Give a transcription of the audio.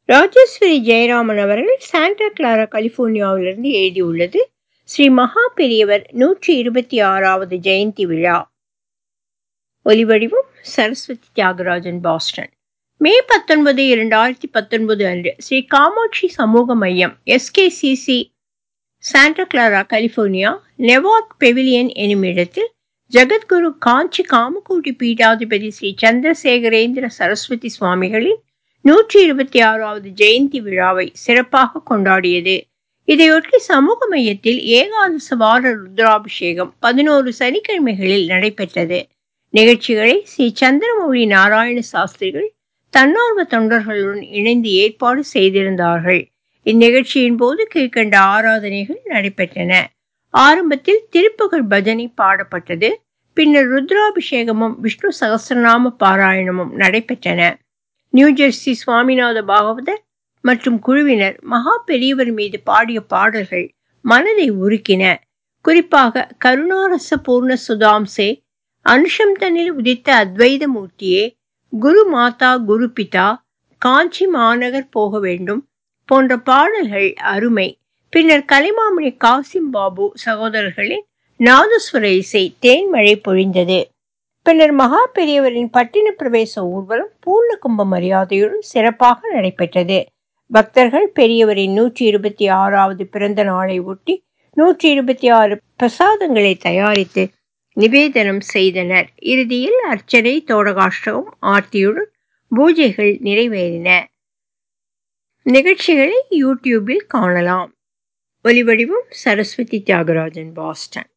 ராஜேஸ்வரி ஜெயராமன் அவர்கள் Santa Clara கலிபோர்னியாவிலிருந்து எழுதியுள்ளது ஸ்ரீ மகா பெரியவர் நூற்றி இருபத்தி ஆறாவது ஜெயந்தி விழா ஒலிவடிவம் சரஸ்வதி தியாகராஜன் பாஸ்டன் மே பத்தொன்பது இரண்டாயிரத்தி பத்தொன்பது அன்று ஸ்ரீ காமாட்சி சமூக மையம் SKCC Santa Clara California Newark Pavilion எனும் இடத்தில் ஜெகத்குரு காஞ்சி காமகோட்டி பீடாதிபதி ஸ்ரீ சந்திரசேகரேந்திர சரஸ்வதி சுவாமிகளின் நூற்றி இருபத்தி ஆறாவது ஜெயந்தி விழாவை சிறப்பாக கொண்டாடியது இதையொட்டி சமூக மையத்தில் ஏகாதச வார ருத்ராபிஷேகம் பதினோரு சனிக்கிழமைகளில் நடைபெற்றது நிகழ்ச்சிகளை ஸ்ரீ சந்திரமௌழி நாராயண சாஸ்திரிகள் தன்னார்வ தொண்டர்களுடன் இணைந்து ஏற்பாடு செய்திருந்தார்கள் இந்நிகழ்ச்சியின் போது கீழ்கண்ட ஆராதனைகள் நடைபெற்றன ஆரம்பத்தில் திருப்புகழ் பஜனை பாடப்பட்டது பின்னர் ருத்ராபிஷேகமும் விஷ்ணு சகசிரநாம பாராயணமும் நடைபெற்றன நியூஜெர்சி சுவாமிநாத பாகவதர் மற்றும் குழுவினர் மகா பெரியவர் மீது பாடிய பாடல்கள் மனதை உருக்கின குறிப்பாக கருணாரச பூர்ண சுதாம்சே அனுஷம் தன்னில் உதித்த அத்வைத மூர்த்தியே குரு மாதா குரு பிதா காஞ்சி மாநகர் போக வேண்டும் போன்ற பாடல்கள் அருமை பின்னர் கலைமாமணி காசிம் பாபு சகோதரர்களின் நாதஸ்வர இசை தேன்மழை பொழிந்தது பின்னர் மகா பெரியவரின் பட்டின பிரவேச ஊர்வலம் பூர்ண கும்ப மரியாதையுடன் சிறப்பாக நடைபெற்றது பக்தர்கள் பெரியவரின் நூற்றி இருபத்தி ஆறாவது பிறந்த நாளை ஒட்டி நூற்றி இருபத்தி ஆறு பிரசாதங்களை தயாரித்து நிவேதனம் செய்தனர் இறுதியில் அர்ச்சனை தோடகாஷ்டகம் ஆர்த்தியுடன் பூஜைகள் நிறைவேறின நிகழ்ச்சிகளை யூடியூபில் காணலாம் ஒலிவடிவம் சரஸ்வதி தியாகராஜன் பாஸ்டன்